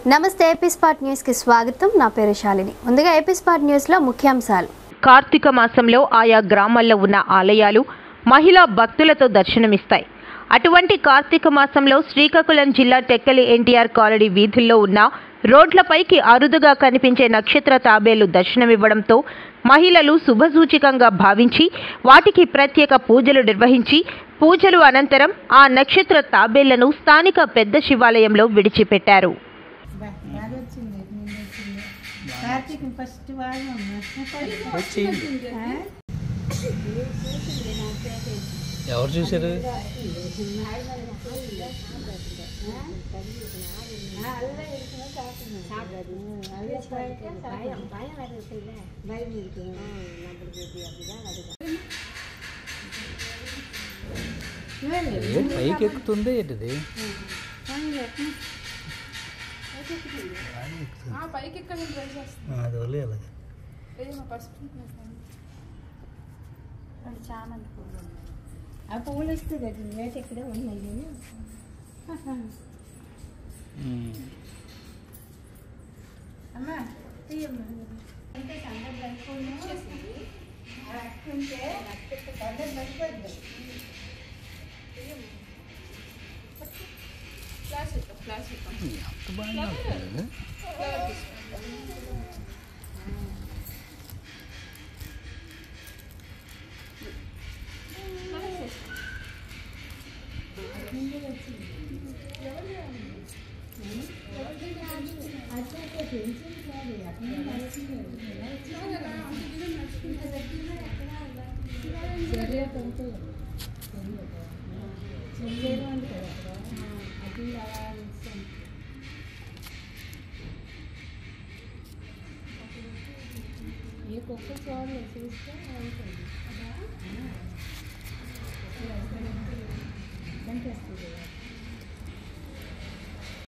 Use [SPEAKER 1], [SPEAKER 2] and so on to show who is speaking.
[SPEAKER 1] నమస్తే AP spot న్యూస్కి స్వాగతం నా పేరు శాలిని ముందుగా ఏపీ స్పాట్ న్యూస్లో ముఖ్యాంశాలు
[SPEAKER 2] కార్తీక మాసంలో ఆయా గ్రామాల్లో ఉన్న ఆలయాలు మహిళా భక్తులతో దర్శనమిస్తాయి అటువంటి కార్తీక మాసంలో శ్రీకాకుళం జిల్లా టెక్కలి ఎన్టీఆర్ కాలనీ వీధుల్లో ఉన్న రోడ్లపైకి అరుదుగా కనిపించే నక్షత్ర తాబేలు దర్శనమివ్వడంతో మహిళలు శుభసూచికంగా భావించి వాటికి ప్రత్యేక పూజలు నిర్వహించి పూజలు అనంతరం ఆ నక్షత్ర తాబేళ్లను స్థానిక పెద్ద శివాలయంలో విడిచిపెట్టారు
[SPEAKER 3] బా- బాగా వచ్చింది నిన్న వచ్చింది కార్తీక్ ఫస్ట్ బాగా
[SPEAKER 4] వచ్చింది
[SPEAKER 3] ఉన్నా
[SPEAKER 4] ఎవరు చూశారు ఏం పైకి ఎక్కుతుంది ఏంటిది
[SPEAKER 5] పైకి ఎక్కడ ట్రై చేస్తాను
[SPEAKER 4] అది వదిలే అలాగే
[SPEAKER 5] ఏమో పసుపు
[SPEAKER 3] ఆ పువ్వులు వస్తుంది అది రేట్ ఇక్కడే ఉన్నాయి కానీ అమ్మా తీయమ్మా
[SPEAKER 5] ఫ్లాష్ ఇద్దాం ఫ్లాష్ ఇద్దాం
[SPEAKER 4] ఎంత బాగా ఉంటుంది.
[SPEAKER 3] ఏ కుక్క చూడలేదు చూస్తే కనిపిస్తుంది